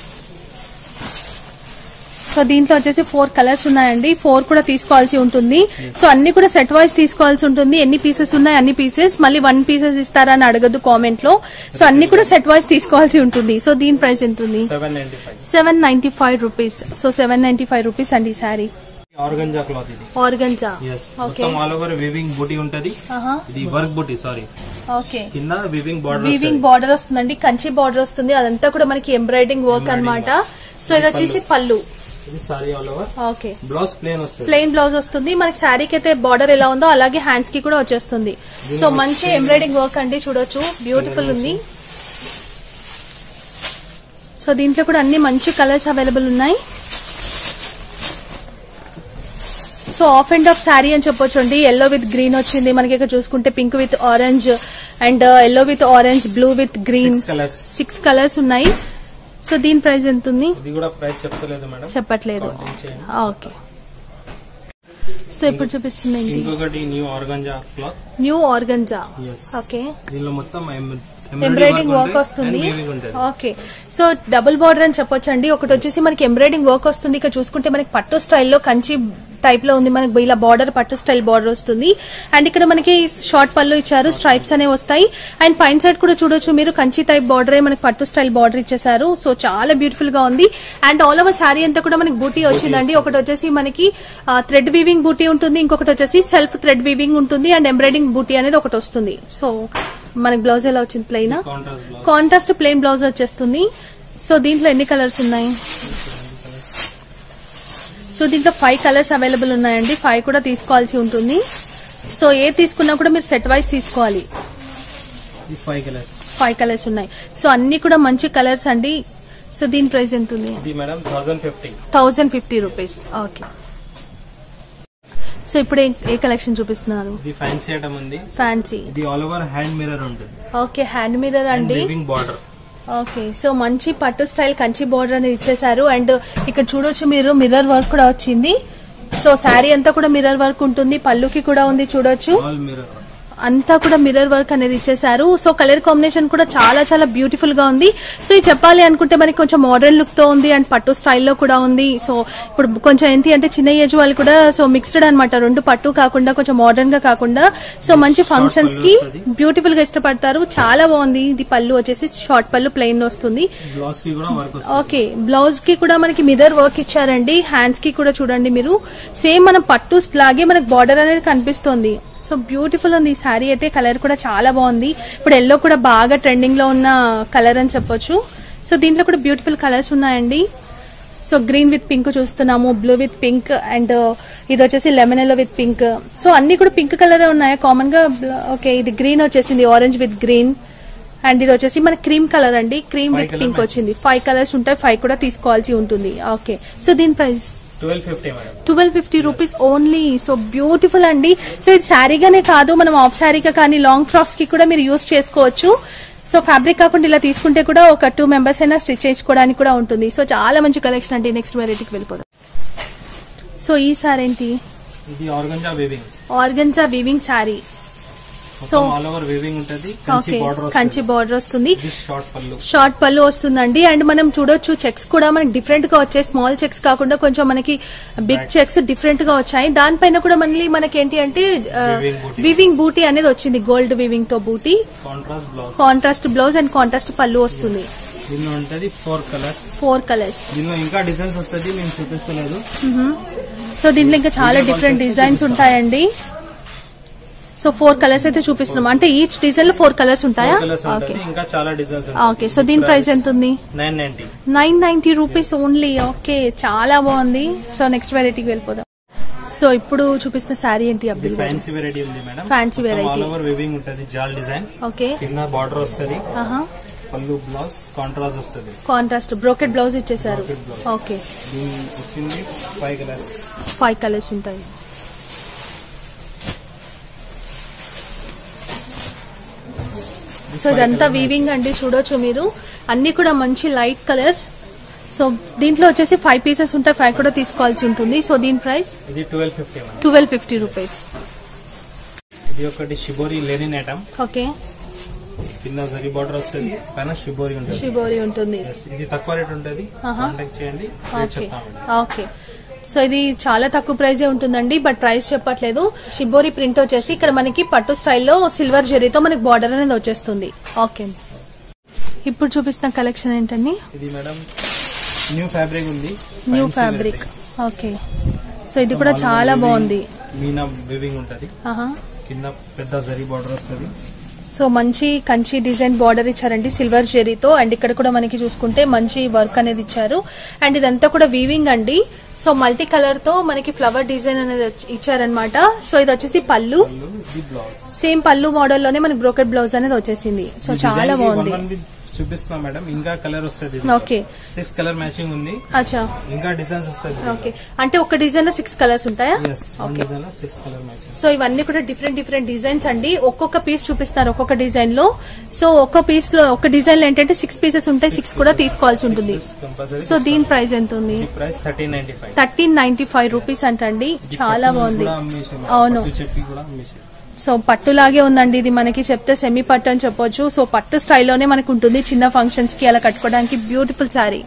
సో దీంట్లో వచ్చేసి ఫోర్ కలర్స్ ఉన్నాయండి ఫోర్ కూడా తీసుకోవాల్సి ఉంటుంది సో అన్ని కూడా సెట్ వైజ్ తీసుకోవాల్సి ఉంటుంది ఎన్ని పీసెస్ ఉన్నాయి అన్ని పీసెస్ మళ్ళీ వన్ పీసెస్ ఇస్తారా అని అడగద్దు కామెంట్ లో సో అన్ని కూడా సెట్ వైజ్ తీసుకోవాల్సి ఉంటుంది సో దీని ప్రైస్ ఎంత ఉంది seven ninety five seven ninety five rupees so seven ninety five rupees అండి ఈ శారీ ఆర్గంజా క్లాత్ ఇది ఆర్గన్జా ఎస్ ఓకే మొత్తం ఆల్ ఓవర్ వీవింగ్ బూటీ ఉంటది ఇది వర్క్ బూటీ సారీ ఓకే కింద వీవింగ్ బార్డర్ వీవింగ్ బార్డర్ వస్తుందండి కంచి బార్డర్ వస్తుంది అదంతా కూడా మనకి ఎంబ్రాయిడింగ్ వర్క్ అన్నమాట సో ఇది వచ్చేసి పళ్ళు ఇది sari all over okay blouse plain వస్తుంది ప్లెయిన్ బ్లౌజ్ వస్తుంది మనకి శారీకి అయితే బార్డర్ ఎలా ఉందో అలాగే హ్యాండ్స్ కి కూడా వచ్చేస్తుంది సో మంచి ఎంబ్రాయిడింగ్ వర్క్ అండి చూడొచ్చు బ్యూటిఫుల్ ఉంది సో దీంట్లో కూడా అన్ని మంచి కలర్స్ అవైలబుల్ ఉన్నాయి so half and half sari అని చెప్పొచ్చు అండి ఎల్లో విత్ గ్రీన్ వచ్చింది మనకి ఇక్కడ చూసుకుంటే pink with orange and yellow with orange blue with green colours six colours ఉన్నాయి సో దీని ప్రైస్ ఎంత ఉంది ఇది కూడా ప్రైస్ చెప్తలేదు మేడం చెప్పట్లేదు Counting చేయండి. ఓకే సో ఇప్పుడు చూపిస్తుంది ఏంటి ఇంకొకటి new organza cloth new organza yes okay దీనిలో మొత్తం ఎంబ్రాయిడింగ్ వర్క్ వస్తుంది ఓకే సో డబుల్ బార్డర్ అని చెప్పొచ్చు అండి ఒకటి వచ్చేసి మనకి ఎంబ్రాయిడింగ్ వర్క్ వస్తుంది ఇక్కడ చూసుకుంటే మనకి పట్టు స్టైల్లో కంచి టైప్ లో ఉంది మనకి ఇలా బార్డర్ పట్టు స్టైల్ బార్డర్ వస్తుంది అండ్ ఇక్కడ మనకి షార్ట్ పళ్ళు ఇచ్చారు స్ట్రైప్స్ అనేవి వస్తాయి అండ్ పైన సైడ్ కూడా చూడొచ్చు మీరు కంచి టైప్ బార్డర్ మనకి పట్టు స్టైల్ బార్డర్ ఇచ్చేసారు సో చాలా బ్యూటిఫుల్ గా ఉంది అండ్ ఆల్ ఓవర్ శారీ అంతా కూడా మనకి బూటీ వచ్చిందండి ఒకటి వచ్చేసి మనకి థ్రెడ్ వీవింగ్ బూటీ ఉంటుంది ఇంకొకటి వచ్చేసి సెల్ఫ్ థ్రెడ్ వీవింగ్ ఉంటుంది అండ్ ఎంబ్రాయిడింగ్ బూటీ అనేది ఒకటి వస్తుంది సో మనకి బ్లౌజ్ ఎలా వచ్చింది plain contrast blouse contrast plain blouse వచ్చేస్తుంది సో దీంట్లో ఎన్ని కలర్స్ ఉన్నాయి సో దీంట్లో ఫైవ్ కలర్స్ అవైలబుల్ ఉన్నాయండి ఫైవ్ కూడా తీసుకోవాల్సి ఉంటుంది సో ఏ తీసుకున్నా కూడా మీరు సెట్ వైజ్ తీసుకోవాలి ఇది ఫైవ్ కలర్స్ ఫైవ్ కలర్స్ ఉన్నాయి సో అన్ని కూడా మంచి కలర్స్ అండి సో దీని ప్రైస్ ఎంత ఉంది ఇది madam thousand fifty thousand fifty rupees okay so ఇప్పుడు ఏ- ఏ కలెక్షన్ చూపిస్తున్నారు ఇది ఫ్యాన్సీ ఐటమ్ ఉంది ఫ్యాన్సీ ఇది ఆల్ ఓవర్ హ్యాండ్ మిర్రర్ ఉంటుంది ఓకే హ్యాండ్ మిర్రర్ అండి లివింగ్ బార్డర్ ఓకే సో మంచి పట్టు స్టైల్ కంచి బోర్డర్ అనేది ఇచ్చేసారు అండ్ ఇక్కడ చూడొచ్చు మీరు మిర్రర్ వర్క్ కూడా వచ్చింది సో శారీ అంతా కూడా మిర్రర్ వర్క్ ఉంటుంది పళ్ళుకి కూడా ఉంది చూడొచ్చు ఆల్ మిర్రర్ అంతా కూడా మిర్రర్ వర్క్ అనేది ఇచ్చేసారు సో కలర్ కాంబినేషన్ కూడా చాలా చాలా బ్యూటిఫుల్ గా ఉంది సో ఇది చెప్పాలి అనుకుంటే మనకి కొంచెం మోడర్న్ లుక్ తో ఉంది అండ్ పట్టు స్టైల్లో కూడా ఉంది సో ఇప్పుడు కొంచెం ఏంటి అంటే చిన్న ఏజ్ వాళ్ళు కూడా సో మిక్స్డ్ అన్నమాట రెండు పట్టు కాకుండా కొంచెం మోడర్న్ గా కాకుండా సో మంచి ఫంక్షన్స్ కి బ్యూటిఫుల్ గా ఇష్టపడతారు చాలా బాగుంది ఇది పళ్ళు వచ్చేసి షార్ట్ పళ్ళు ప్లెయిన్ వస్తుంది బ్లౌజ్ కి కూడా వర్క్ వస్తుంది ఓకే బ్లౌజ్ కి కూడా మనకి మిర్రర్ వర్క్ ఇచ్చారండి హ్యాండ్స్ కి కూడా చూడండి మీరు సేమ్ మనం పట్టు లాగే మనకి బార్డర్ అనేది కనిపిస్తుంది సో బ్యూటిఫుల్ ఉంది ఈ శారీ అయితే కలర్ కూడా చాలా బాగుంది ఇప్పుడు ఎల్లో కూడా బాగా ట్రెండింగ్ లో ఉన్న కలర్ అని చెప్పొచ్చు సో దీంట్లో కూడా బ్యూటిఫుల్ కలర్స్ ఉన్నాయండి సో గ్రీన్ విత్ పింక్ చూస్తున్నాము బ్లూ విత్ పింక్ అండ్ ఇది వచ్చేసి lemon yellow with pink so అన్ని కూడా పింక్ కలర్ ఉన్నాయా కామన్ గా ఓకే ఇది గ్రీన్ వచ్చేసింది ఆరెంజ్ విత్ గ్రీన్ అండ్ ఇది వచ్చేసి మన క్రీమ్ కలర్ అండి cream Five with colour pink matching. వచ్చింది ఫైవ్ కలర్స్ ఉంటాయి ఫైవ్ కూడా తీసుకోవాల్సి ఉంటుంది ఓకే సో దీని price twelve fifty madam twelve fifty rupees only so beautiful అండి సో ఇది శారీగానే కాదు మనం ఆఫ్ శారీగా కానీ లాంగ్ ఫ్రాక్స్ కి కూడా మీరు యూస్ చేసుకోవచ్చు సో ఫ్యాబ్రిక్ కాకుండా ఇలా తీసుకుంటే కూడా ఒక టూ మెంబర్స్ అయినా స్టిచ్ చేసుకోవడానికి కూడా ఉంటుంది సో చాలా మంచి కలెక్షన్ అండి నెక్స్ట్ వెరైటీకి వెళ్ళిపోదాం సో ఈ సారీ ఏంటి ఇది organza weaving organza weaving sari so all over weaving ఉంటది Kanchi okay border Kanchi border వస్తుంది షార్ట్ పళ్ళు షార్ట్ పళ్ళు వస్తుందండి అండ్ మనం చూడొచ్చు చెక్స్ కూడా మనకి డిఫరెంట్ గా వచ్చాయి స్మాల్ చెక్స్ కాకుండా కొంచెం మనకి బిగ్ చెక్స్ డిఫరెంట్ గా వచ్చాయి దానిపైన కూడా మళ్ళీ మనకి ఏంటి అంటే Weaving booty. వివింగ్ బూటీ అనేది వచ్చింది గోల్డ్ వివింగ్ తో బూటీ contrast blouse contrast blouse and contrast పళ్ళు వస్తుంది దీనిలో ఉంటది ఫోర్ కలర్స్ ఫోర్ కలర్స్ దీనిలో ఇంకా డిజైన్స్ వస్తుంది నేను చూపిస్తలేదు సో దీంట్లో ఇంకా చాలా డిఫరెంట్ డిజైన్స్ ఉంటాయండి సో ఫోర్ కలర్స్ అయితే చూపిస్తున్నాం అంటే ఈచ్ డిజైన్ లో ఫోర్ కలర్స్ ఉంటాయా కలర్స్ ఓకే ఉంటది ఇంకా చాలా డిజైన్స్ ఓకే సో దీని ప్రైస్ ఎంత ఉంది nine ninety nine ninety rupees only okay చాలా బాగుంది సో నెక్స్ట్ వెరైటీకి వెళ్ళిపోదాం సో ఇప్పుడు చూపిస్తున్న శారీ ఏంటి అబ్దుల్ గారు ఫ్యాన్సీ వెరైటీ ఉంది madam Fancy variety. All over weaving ఉంటది జాల్ డిజైన్ ఓకే కింద బార్డర్ వస్తది ఆహా పళ్ళు బ్లౌజ్ కాంట్రాస్ట్ వస్తది కాంట్రాస్ట్ బ్రోకెట్ బ్లౌజ్ ఇచ్చేసారు Brocade blouse. ఓకే దీని వచ్చింది ఫైవ్ కలర్స్ ఫైవ్ కలర్స్ ఉంటాయి సో ఇదంతా వీవింగ్ అండి చూడొచ్చు మీరు అన్ని కూడా మంచి లైట్ కలర్స్ సో దీంట్లో వచ్చేసి ఫైవ్ పీసెస్ ఉంటాయి ఫైవ్ కూడా తీసుకోవాల్సి ఉంటుంది సో దీని ప్రైస్ ఇది twelve fifty madam twelve fifty rupees ఇది ఒకటి షిబోరి లెనిన్ ఐటమ్ ఓకే కింద జరీ బార్డర్ వస్తుంది పైన షిబోరి ఉంటుంది షిబోరి ఉంటుంది Yes, ఇది తక్కువ రేట్ ఉంటుంది ఆహా. కాంటాక్ట్ చేయండి రేట్ ఓకే చెప్తామండి ఓకే సో ఇది చాలా తక్కువ ప్రైజే ఉంటుందండి బట్ ప్రైస్ చెప్పట్లేదు షిబోరి ప్రింట్ వచ్చేసి ఇక్కడ మనకి పట్టు స్టైల్లో సిల్వర్ జెరీతో మనకి బార్డర్ అనేది వచ్చేస్తుంది ఓకే ఇప్పుడు చూపిస్తున్న కలెక్షన్ ఏంటండి ఇది మేడం న్యూ ఫ్యాబ్రిక్ ఉంది new Fancy fabric variety. Okay so ఇది కూడా చాలా Weaving, బాగుంది మీనా వివింగ్ ఉంటది ఆహా కింద పెద్ద జరీ బార్డర్ వస్తుంది సో మంచి కంచి డిజైన్ బార్డర్ ఇచ్చారండి సిల్వర్ జెరీతో అండ్ ఇక్కడ కూడా మనకి చూసుకుంటే మంచి వర్క్ అనేది ఇచ్చారు అండ్ ఇదంతా కూడా వీవింగ్ అండి సో మల్టీ కలర్ తో మనకి ఫ్లవర్ డిజైన్ అనేది వచ్చి- ఇచ్చారనమాట సో ఇది వచ్చేసి పళ్ళు పళ్ళు ఇది బ్లౌజ్ సేమ్ పళ్ళు మోడల్ లోనే మనకి బ్రోకెట్ బ్లౌజ్ అనేది వచ్చేసింది సో చాలా బాగుంది చూపిస్తున్నా మేడం ఇంకా కలర్ వస్తుంది ఓకే సిక్స్ కలర్ మ్యాచింగ్ ఉంది అచ్చా ఇంకా డిజైన్స్ వస్తుంది ఓకే అంటే ఒక డిజైన్ లో సిక్స్ కలర్స్ ఉంటాయా ఎస్ వన్ ఓకే డిజైన్ లో సిక్స్ కలర్ మ్యాచింగ్ సో ఇవన్నీ కూడా డిఫరెంట్ డిఫరెంట్ డిజైన్స్ అండి ఒక్కొక్క పీస్ చూపిస్తారు ఒక్కొక్క డిజైన్ లో సో ఒక్క పీస్ లో ఒక డిజైన్ లో ఏంటంటే సిక్స్ పీసెస్ ఉంటాయి సిక్స్ కూడా తీసుకోవాల్సి ఉంటుంది కంపల్సరీ సో దీని ప్రైస్ ఎంత ఉంది price thirteen ninety five thirteen ninety five rupees అంటండి చాలా బాగుంది అవును చెప్పి కూడా అమ్మేసి సో పట్టులాగే ఉందండి ఇది మనకి చెప్తే సెమీ పట్టు అని చెప్పొచ్చు సో పట్టు స్టైల్లోనే మనకు ఉంటుంది చిన్న ఫంక్షన్స్ కి అలా కట్టుకోవడానికి బ్యూటిఫుల్ శారీ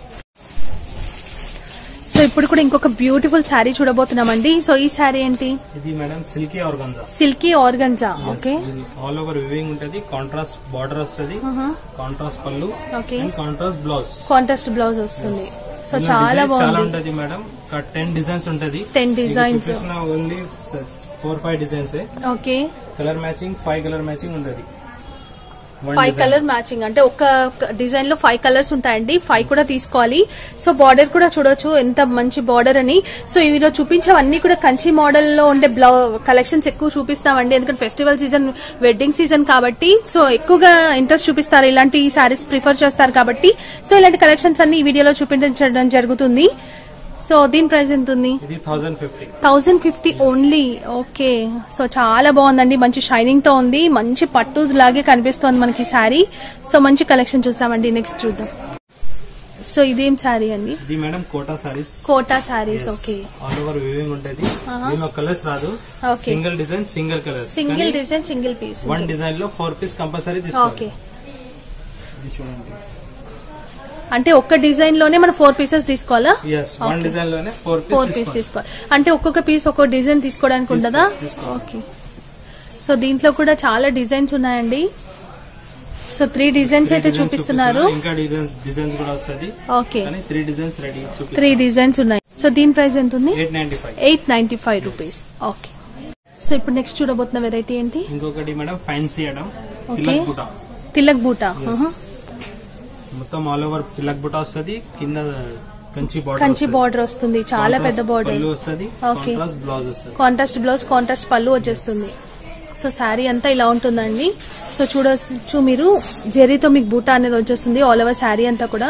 సో ఇప్పుడు కూడా ఇంకొక బ్యూటిఫుల్ శారీ చూడబోతున్నామండి సో ఈ శారీ ఏంటి ఇది madam silky organza silky organza okay all over weaving ఉంటది కాంట్రాస్ట్ బార్డర్ వస్తుంది కాంట్రాస్ట్ పళ్ళు okay and contrast blouse contrast blouse వస్తుంది సో చాలా చాలా బాగుంది ఉంటది మేడం టెన్ డిజైన్స్ ఉంటది 10 designs. Only four five designs okay colour matching five colour matching ఉంటది One five design. Colour matching అంటే ఒక డిజైన్ లో ఫైవ్ కలర్స్ ఉంటాయండి ఫైవ్ కూడా తీసుకోవాలి సో బార్డర్ కూడా చూడొచ్చు ఎంత మంచి బార్డర్ అని సో ఇవిలో చూపించేవన్నీ కూడా కంచి మోడల్ లో ఉండే బ్లౌ కలెక్షన్స్ ఎక్కువ చూపిస్తామండి ఎందుకంటే ఫెస్టివల్ సీజన్ వెడ్డింగ్ సీజన్ కాబట్టి సో ఎక్కువగా ఇంట్రెస్ట్ చూపిస్తారు ఇలాంటి సారీస్ ప్రిఫర్ చేస్తారు కాబట్టి సో ఇలాంటి కలెక్షన్స్ అన్ని ఈ వీడియోలో చూపించడం జరుగుతుంది సో దీని ప్రైస్ ఎంత ఉంది ఇది thousand fifty thousand fifty only okay so చాలా బాగుందండి మంచి షైనింగ్ తో ఉంది మంచి పట్టు లాగే కనిపిస్తోంది మనకి శారీ సో మంచి కలెక్షన్ చూసామండి నెక్స్ట్ చూద్దాం సో ఇదేం శారీ అండి ఇది madam Kota saris Kota saris okay all over weaving ఉంటది Uh-huh. దీనిలో కలర్స్ రాదు okay single design single colour single design single piece one design లో ఫోర్ పీస్ కంపల్సరీ ఓకే తీసుకోవాలి ఇది చూడండి అంటే ఒక్క డిజైన్ లోనే మనం ఫోర్ పీసెస్ తీసుకోవాలా ఎస్ వన్ Okay. డిజైన్ లోనే ఫోర్ ఫోర్ పీస్ పీస్ తీసుకోవాలి అంటే ఒక్కొక్క పీస్ ఒక్కొక్క డిజైన్ తీసుకోవడానికి ఉండదా తీసుకో. ఓకే సో దీంట్లో కూడా చాలా డిజైన్స్ ఉన్నాయండి సో త్రీ డిజైన్స్ అయితే చూపిస్తున్నారు ఇంకా డిజైన్స్ డిజైన్స్ కూడా వస్తుంది ఓకే కానీ three designs ready three designs ఉన్నాయి సో దీని ప్రైస్ ఎంత ఉంది eight ninety five eight ninety five rupees okay so ఇప్పుడు నెక్స్ట్ చూడబోతున్న వెరైటీ ఏంటి ఇంకొకటి మేడం ఫ్యాన్సీ అడం ఓకే తిలక్ బుటా తిలక్ బూటా మొత్తం ఆల్ ఓవర్ తిలక్ బుటా వస్తుంది కింద కంచి బార్డర్ కంచి బార్డర్ వస్తుంది చాలా పెద్ద బార్డర్ పళ్ళు వస్తుంది Okay. కాంట్రాస్ట్ బ్లౌజ్ వస్తుంది కాంట్రాస్ట్ బ్లౌజ్ కాంట్రాస్ట్ పళ్ళు వచ్చేస్తుంది సో శారీ అంతా ఇలా ఉంటుందండి సో చూడొచ్చు మీరు జెరీతో మీకు బూటా అనేది వచ్చేస్తుంది ఆల్ ఓవర్ శారీ అంతా కూడా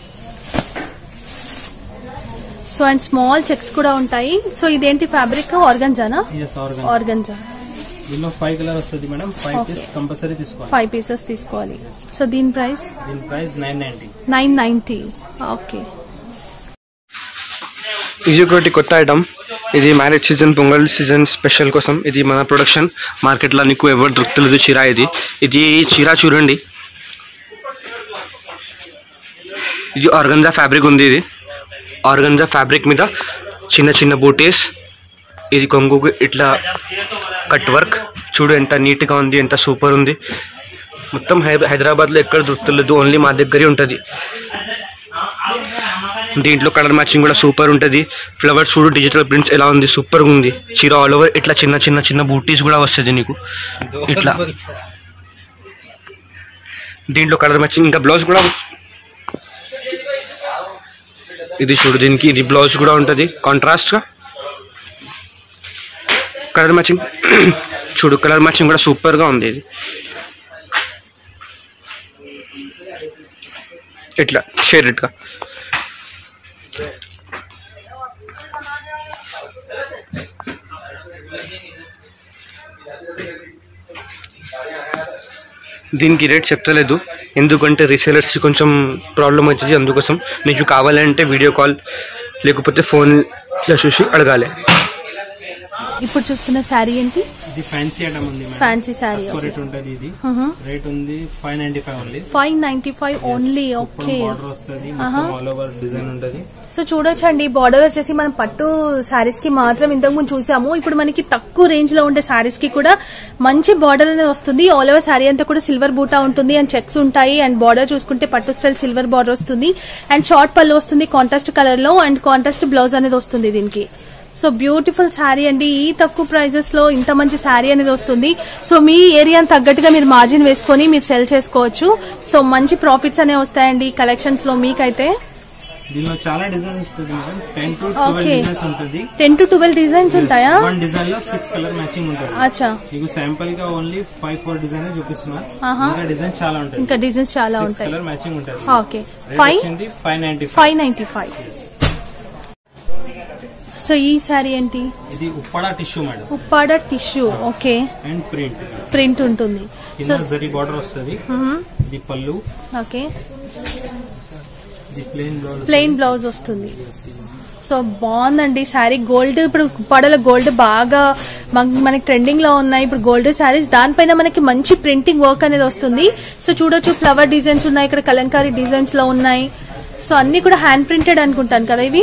సో అండ్ స్మాల్ చెక్స్ కూడా ఉంటాయి సో ఇదేంటి ఫ్యాబ్రిక్ ఆర్గంజానా ఎస్ ఆర్గన్ ఆర్గంజా దీనిలో ఫైవ్ కలర్ వస్తుంది madam five Okay. Piece compulsory తీసుకోవాలి ఫైవ్ పీసెస్ తీసుకోవాలి సో దీని ప్రైస్ దీని price nine ninety nine ninety okay ఇది ఒకటి కొత్త ఐటమ్ ఇది marriage season Pongal season special కోసం ఇది మన ప్రొడక్షన్ మార్కెట్లో నీకు ఎవరు దొరుకుతలేదు చీర ఇది ఇది చీర చూడండి ఇది ఆర్గంజా ఫ్యాబ్రిక్ ఉంది ఇది ఆర్గంజా ఫ్యాబ్రిక్ మీద చిన్న చిన్న బూటీస్ ఇది కొంగుకు ఇట్లా కట్ వర్క్ చూడు ఎంత నీట్గా ఉంది ఎంత సూపర్ ఉంది మొత్తం హై హైదరాబాద్లో ఎక్కడ దొరుకుతలేదు ఓన్లీ మా దగ్గరే ఉంటుంది దీంట్లో కలర్ మ్యాచింగ్ కూడా సూపర్ ఉంటుంది ఫ్లవర్స్ చూడు డిజిటల్ ప్రింట్స్ ఎలా ఉంది సూపర్ ఉంది చీర ఆల్ ఓవర్ ఇట్లా చిన్న చిన్న చిన్న బూటీస్ కూడా వస్తుంది నీకు ఇట్లా దీంట్లో కలర్ మ్యాచింగ్ ఇంకా బ్లౌజ్ కూడా ఇది చూడు దీనికి ఇది బ్లౌజ్ కూడా ఉంటుంది కాంట్రాస్ట్గా కలర్ మ్యాచింగ్ చూడు కలర్ మ్యాచింగ్ కూడా సూపర్గా ఉంది ఇది ఇట్లా షేడెడ్గా దీనికి రేట్ చెప్తలేదు ఎందుకంటే రీసేలర్స్కి కొంచెం ప్రాబ్లం అవుతుంది అందుకోసం మీకు కావాలంటే వీడియో కాల్ లేకపోతే ఫోన్లో చూసి అడగాలి ఇప్పుడు చూస్తున్న శారీ ఏంటి ఇది ఫ్యాన్సీ ఐటమ్ ఉంది మేడం ఫ్యాన్సీ శారీ తక్కువ రేట్ ఉంటుంది ఇది రేట్ ఉంది five ninety five only five ninety five only okay border వస్తుంది మొత్తం ఆల్ ఓవర్ డిజైన్ ఉంటుంది సో చూడొచ్చండి బార్డర్ వచ్చేసి మనం పట్టు శారీస్ కి మాత్రం ఇంతకు ముందు చూసాము ఇప్పుడు మనకి తక్కువ రేంజ్ లో ఉండే శారీస్ కి కూడా మంచి బార్డర్ అనేది వస్తుంది ఆల్ ఓవర్ శారీ అంతా కూడా సిల్వర్ బూటా ఉంటుంది అండ్ చెక్స్ ఉంటాయి అండ్ బార్డర్ చూసుకుంటే పట్టు స్టైల్ సిల్వర్ బార్డర్ వస్తుంది అండ్ షార్ట్ పళ్ళు వస్తుంది కాంట్రాస్ట్ కలర్ లో అండ్ కాంట్రాస్ట్ బ్లౌజ్ అనేది వస్తుంది దీనికి సో బ్యూటిఫుల్ శారీ అండి ఈ తక్కువ ప్రైజెస్ లో ఇంత మంచి శారీ అనేది వస్తుంది సో మీ ఏరియాని తగ్గట్టుగా మీరు మార్జిన్ వేసుకొని మీరు సెల్ చేసుకోవచ్చు సో మంచి ప్రాఫిట్స్ అనేవి వస్తాయండి ఈ కలెక్షన్స్ లో మీకైతే దీనిలో చాలా డిజైన్స్ ఉంటుంది madam ten to twelve Okay. Designs ఉంటుంది టెన్ టు ట్వెల్వ్ డిజైన్స్ ఉంటాయా వన్ డిజైన్ లో సిక్స్ కలర్ మ్యాచింగ్ ఉంటుంది అచ్చా మీకు శాంపుల్ గా ఓన్లీ ఫైవ్ ఫోర్ డిజైన్ చూపిస్తున్నా ఆహా. ఇంకా డిజైన్ చాలా ఉంటుంది ఇంకా డిజైన్స్ చాలా సిక్స్ ఉంటాయి కలర్ మ్యాచింగ్ ఉంటుంది ఓకే రేట్ ఫైవ్ వచ్చింది five ninety five ninety five so ఈ శారీ ఏంటి ఇది Uppada tissue madam Uppada tissue okay and print print ఉంటుంది సో కింద జరీ బార్డర్ వస్తుంది ఇది పళ్ళు ఓకే ఇది ప్లేన్ బ్లౌజ్ ప్లెయిన్ బ్లౌజ్ వస్తుంది సో బాగుందండి శారీ గోల్డ్ ఇప్పుడు ఉప్పాడలో గోల్డ్ బాగా మన- మనకి ట్రెండింగ్ లో ఉన్నాయి ఇప్పుడు గోల్డ్ శారీస్ దానిపైన మనకి మంచి ప్రింటింగ్ వర్క్ అనేది వస్తుంది సో చూడొచ్చు ఫ్లవర్ డిజైన్స్ ఉన్నాయి ఇక్కడ కలంకారీ డిజైన్స్ లో ఉన్నాయి సో అన్ని కూడా హ్యాండ్ ప్రింటెడ్ అనుకుంటాను కదా ఇవి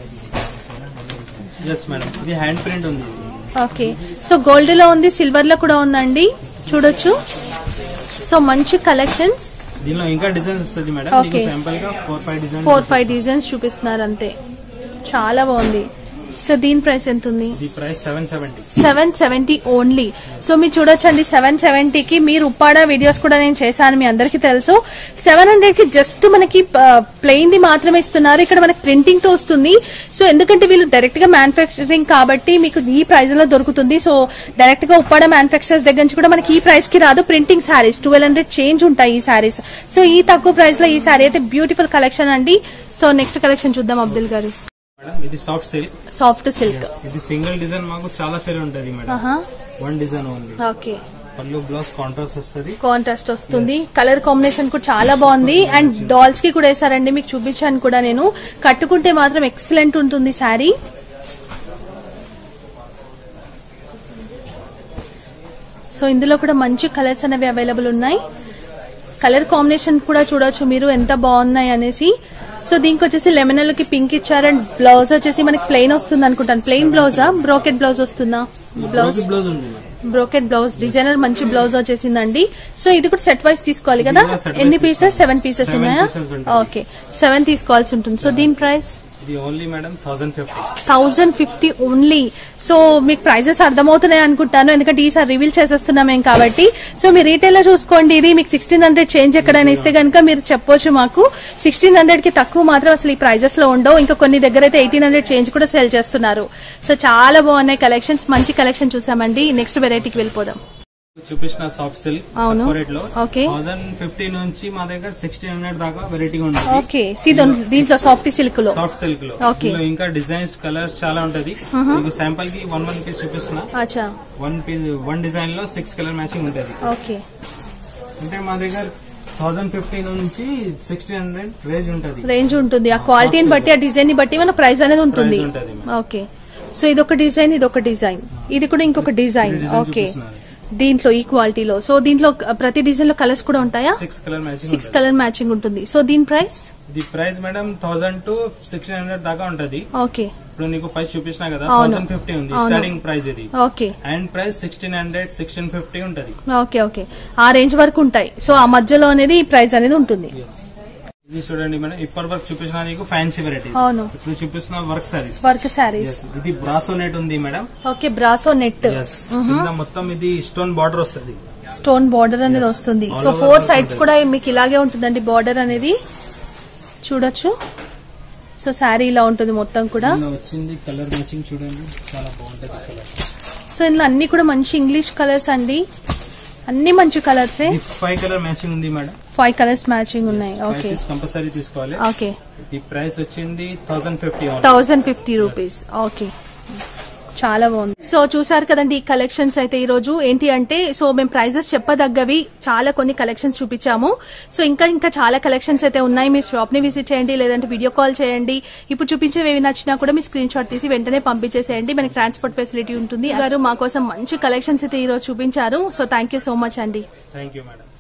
ఎస్ మేడం ఇది హ్యాండ్ ప్రింట్ ఉంది ఓకే సో గోల్డ్ లో ఉంది సిల్వర్ లో కూడా ఉందండి చూడొచ్చు సో మంచి కలెక్షన్స్ దీనిలో ఇంకా డిజైన్స్ వస్తుంది మేడం Okay. మీకు శాంపుల్ గా four five design four five designs చూపిస్తున్నారు అంతే చాలా బాగుంది సో దీని ప్రైస్ ఎంత ఉంది ఇది price seven seventy seven seventy only so మీరు చూడొచ్చండి సెవెన్ సెవెంటీకి మీరు ఉప్పాడ వీడియోస్ కూడా నేను చేశాను మీ అందరికీ తెలుసు సెవెన్ హండ్రెడ్ కి జస్ట్ మనకి ప్లెయిన్ ది మాత్రమే ఇస్తున్నారు ఇక్కడ మనకి ప్రింటింగ్ తో వస్తుంది సో ఎందుకంటే వీళ్ళు డైరెక్ట్ గా మ్యానుఫాక్చరింగ్ కాబట్టి మీకు ఈ ప్రైస్ లో దొరుకుతుంది సో డైరెక్ట్ గా ఉప్పాడ మ్యానుఫాక్చరర్స్ దగ్గర నుంచి కూడా మనకి ఈ ప్రైస్ కి రాదు printing saris twelve hundred change ఉంటాయి ఈ శారీస్ సో ఈ తక్కువ ప్రైస్ లో ఈ శారీ అయితే బ్యూటిఫుల్ కలెక్షన్ అండి సో నెక్స్ట్ కలెక్షన్ చూద్దాం అబ్దుల్ గారు మేడం ఇది సాఫ్ట్ సిల్క్ సాఫ్ట్ సిల్క్ ఇది సింగిల్ డిజైన్ మాకు చాలా సేల్ ఉంటుంది madam one design only okay పళ్ళు బ్లౌజ్ కాంట్రాస్ట్ వస్తుంది కాంట్రాస్ట్ వస్తుంది కలర్ కాంబినేషన్ కూడా చాలా బాగుంది అండ్ డాల్స్ కి కూడా వేసారండి మీకు చూపించాను కూడా నేను కట్టుకుంటే మాత్రం ఎక్సలెంట్ ఉంటుంది శారీ సో ఇందులో కూడా మంచి కలర్స్ అనేవి అవైలబుల్ ఉన్నాయి కలర్ కాంబినేషన్ కూడా చూడొచ్చు మీరు ఎంత బాగున్నాయి అనేసి సో దీనికి వచ్చేసి లెమనల్కి పింక్ ఇచ్చారు అండ్ బ్లౌజ్ వచ్చేసి మనకి ప్లెయిన్ వస్తుంది అనుకుంటాను ప్లెయిన్ బ్లౌజా బ్రోకెట్ బ్లౌజ్ వస్తుందా బ్లౌజ్ బ్లౌజ్ ఉంది మేడం బ్రోకెట్ బ్లౌజ్ డిజైనర్ మంచి బ్లౌజ్ వచ్చేసిందండి సో ఇది కూడా సెట్ వైస్ తీసుకోవాలి కదా ఇది కూడా set ఎన్ని wise pieces seven pieces Seven ఉన్నాయా pieces ఉంటుంది. ఓకే సెవెన్ తీసుకోవాల్సి ఉంటుంది సో దీని ప్రైస్ ఇది only madam thousand fifty thousand fifty only so మీకు ప్రైజెస్ అర్థమవుతున్నాయి అనుకుంటాను ఎందుకంటే ఈసారి రివీల్ చేసేస్తున్నాం మేము కాబట్టి సో మీరు రీటైల్ లో చూసుకోండి ఇది మీకు సిక్స్టీన్ హండ్రెడ్ చేంజ్ ఎక్కడైనా ఇస్తే కనుక మీరు చెప్పొచ్చు మాకు సిక్స్టీన్ హండ్రెడ్ కి తక్కువ మాత్రం అసలు ఈ ప్రైజెస్ లో ఉండవు ఇంకా కొన్ని దగ్గర అయితే ఎయిటీన్ హండ్రెడ్ చేంజ్ కూడా సేల్ చేస్తున్నారు సో చాలా బాగున్నాయి కలెక్షన్స్ మంచి కలెక్షన్ చూసామండి నెక్స్ట్ వెరైటీకి వెళ్ళిపోదాం చూపించిన సాఫ్ట్ సిల్క్ అవును. తక్కువ రేట్ లో Okay. థౌసండ్ ఫిఫ్టీ నుంచి మా దగ్గర సిక్స్టీన్ హండ్రెడ్ దాకా వెరైటీగా ఉంటుంది ఓకే సీ దీంట్లో సాఫ్ట్ సిల్క్ లో సాఫ్ట్ సిల్క్ లో Okay. ఇందులో ఇంకా డిజైన్స్ కలర్స్ చాలా ఉంటది మీకు శాంపుల్ కి వన్ వన్ పీస్ చూపిస్తున్నా అచ్చా వన్ పీస్ వన్ డిజైన్ లో సిక్స్ కలర్ మ్యాచింగ్ ఉంటది ఓకే అంటే మా దగ్గర థౌసండ్ ఫిఫ్టీ నుంచి సిక్స్టీన్ హండ్రెడ్ రేంజ్ ఉంటది రేంజ్ ఉంటుంది ఆ క్వాలిటీని బట్టి ఆ డిజైన్ ని బట్టి మన ప్రైస్ అనేది ఉంటుంది Price ఉంటది, ma'am. ఓకే సో ఇది ఒక డిజైన్ ఇది ఒక డిజైన్ ఇది కూడా ఇంకొక డిజైన్ design ఓకే చూపిస్తున్నారు. దీంట్లో ఈ క్వాలిటీలో సో దీంట్లో ప్రతి డిజైన్ లో కలర్స్ కూడా ఉంటాయా six colour matching six colour matching ఉంటుంది సో దీని ప్రైస్ ది price madam thousand to sixteen hundred దాకా ఉంటది ఓకే ఇప్పుడు నీకు ఫస్ట్ చూపించిన కదా అవును. థౌసండ్ ఫిఫ్టీ ఉంది అవును. స్టార్టింగ్ ప్రైస్ ఇది okay and price sixteen hundred sixteen fifty ఉంటది ఓకే ఓకే ఆ రేంజ్ వరకు ఉంటాయి సో ఆ మధ్యలో అనేది ఈ ప్రైస్ అనేది ఉంటుంది ఇది చూడండి మేడం ఇప్పటి వరకు చూపించిన నీకు ఫ్యాన్సీ వెరైటీస్ అవును. ఇప్పుడు చూపిస్తున్న వర్క్ సారీస్ వర్క్ శారీస్ ఇది బ్రాసో నెట్ ఉంది మేడం ఓకే బ్రాసో నెట్ ఎస్ కింద మొత్తం ఇది స్టోన్ బార్డర్ వస్తుంది స్టోన్ బార్డర్ అనేది వస్తుంది All so over four work sides ఉంటుంది. కూడా మీకు ఇలాగే ఉంటుందండి బార్డర్ అనేది చూడొచ్చు సో శారీ ఇలా ఉంటుంది మొత్తం కూడా ఇలా వచ్చింది కలర్ మ్యాచింగ్ చూడండి చాలా బాగుంటది కలర్ సో ఇందులో అన్ని కూడా మంచి ఇంగ్లీష్ కలర్స్ అండి అన్ని మంచి కలర్సే ఇది ఫైవ్ కలర్ మ్యాచింగ్ ఉంది మేడం ఫైవ్ కలర్స్ మ్యాచింగ్ ఉన్నాయి ఓకే కంపల్సరీ తీసుకోవాలి ఓకే ఈ ప్రైస్ వచ్చింది thousand fifty thousand fifty rupees okay చాలా బాగుంది సో చూసారు కదండి ఈ కలెక్షన్స్ అయితే ఈ రోజు ఏంటి అంటే సో మేము ప్రైజెస్ చెప్పదగ్గవి చాలా కొన్ని కలెక్షన్స్ చూపించాము సో ఇంకా ఇంకా చాలా కలెక్షన్స్ అయితే ఉన్నాయి మీ షాప్ ని విజిట్ చేయండి లేదంటే వీడియో కాల్ చేయండి ఇప్పుడు చూపించేవి ఏవి నచ్చినా కూడా మీ స్క్రీన్ షాట్ తీసి వెంటనే పంపించేసేయండి మనకి ట్రాన్స్పోర్ట్ ఫెసిలిటీ ఉంటుంది గారు మా కోసం మంచి కలెక్షన్స్ అయితే ఈ రోజు చూపించారు so thank you so much అండి థ్యాంక్ యూ మేడం